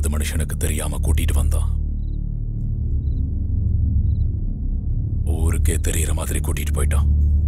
ரெண்டாவது மனுஷனுக்கு தெரியாம கூட்டிட்டு வந்தான் ஊருக்கே தெரியற மாதிரி கூட்டிட்டு போயிட்டான்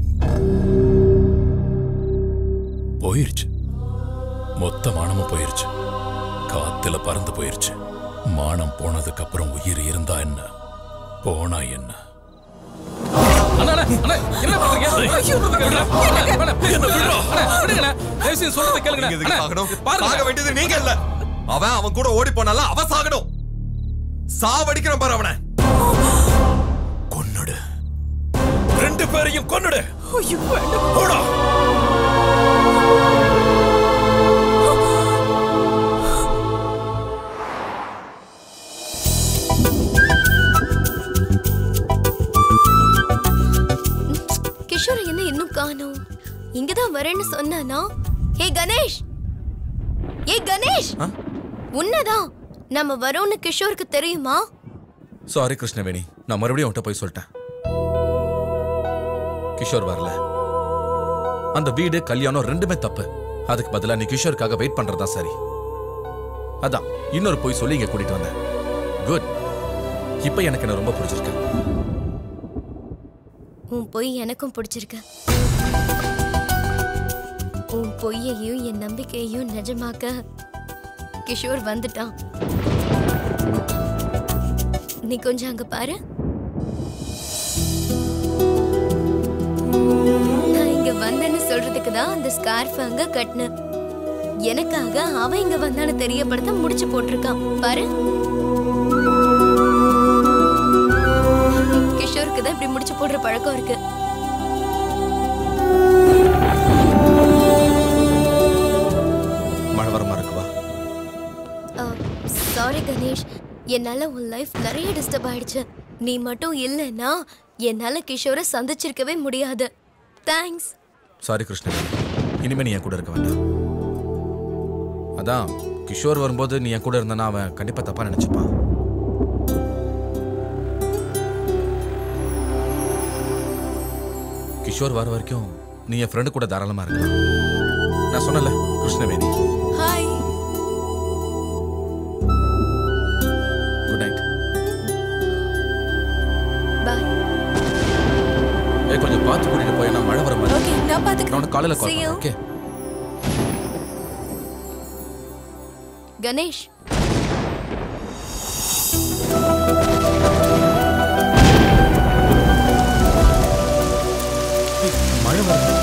போயிருச்சு மொத்த மானமும் போயிருச்சு காத்துல பறந்து போயிருச்சு மானம் போனதுக்கு அப்புறம் உயிர் இருந்தா என்ன போனா என்ன அண்ணா, அண்ணா, அண்ணா, என்ன பண்றீங்க? அண்ணா, சொல்றதை கேளுங்க. அண்ணா, please, அண்ணா, அண்ணா, விடுங்கண்ணா. தயவு செய்து சொல்றதை கேளுங்கண்ணா. நீங்க எதுக்கு அண்ணா, சாகணும் பாருங்க. சாக வேண்டியது நீங்க இல்ல அவன் அவன் கூட ஓடி போனால அவன் சாகணும் சாவடிக்கிறான் பாரு அவனை கொன்னுடு ரெண்டு பேரையும் கொன்னுடு ஐயோ வேண்டாம் போடா கிஷோர் என்ன இன்னும் காணோம் இங்கதான் வரேன்னு சொன்னானா ஹே கணேஷ் ஏ கணேஷ் உன்னதான் நம்ம வரோம்னு கிஷோருக்கு தெரியுமா சாரி கிருஷ்ணவேணி நான் மறுபடியும் அவன்கிட்ட போய் சொல்லிட்டேன் கிஷோர் வரல அந்த வீடு கல்யாணம் ரெண்டுமே தப்பு அதுக்கு பதிலா நீ கிஷோருக்காக வெயிட் பண்றதா சரி அதான் இன்னொரு போய் சொல்லி இங்க கூட்டிட்டு வந்தேன் குட் இப்ப எனக்கு என்ன ரொம்ப பிடிச்சிருக்கு உன் பொய் எனக்கும் பிடிச்சிருக்கு உன் பொய்யையும் என் நம்பிக்கையையும் நிஜமாக்க கிஷோர் வந்துட்டான் நீ கொஞ்சம் அங்க பாரு நான் இங்க வந்தேன்னு சொல்றதுக்கு தான் அந்த ஸ்கார்ஃப் அங்க கட்டினேன் எனக்காக அவன் இங்க வந்தான்னு தெரியப்படுத்த முடிச்சு போட்டிருக்கான் பாரு கிஷோருக்கு தான் இப்படி முடிச்சு போடுற பழக்கம் இருக்கு மழை வர மாதிரி இருக்குவா சாரி கணேஷ் என்னால உன் லைஃப் நிறைய டிஸ்டர்ப் ஆயிடுச்சு நீ மட்டும் இல்லைன்னா என்னால கிஷோரை சந்திச்சிருக்கவே முடியாது தேங்க்ஸ் சாரி கிருஷ்ணவேணி இனிமே நீ என் கூட இருக்க வேண்டாம் அதான் கிஷோர் வரும்போது நீ என் கூட இருந்தனா அவன் கண்டிப்பா தப்பா நினைச்சுப்பான் கிஷோர் வர வரைக்கும் நீ என் ஃப்ரெண்டு கூட தாராளமா இருக்கலாம் நான் சொன்னல Krishnaveni hi good night bye ஏ கொஞ்சம் பார்த்து கூட்டிட்டு போய் நான் மழை வர மாதிரி ஓகே நான் நான் பாத்துக்கிறேன் உனக்கு காலையில கால் See you. பண்ணேன் ஓகே கணேஷ் மழை வருது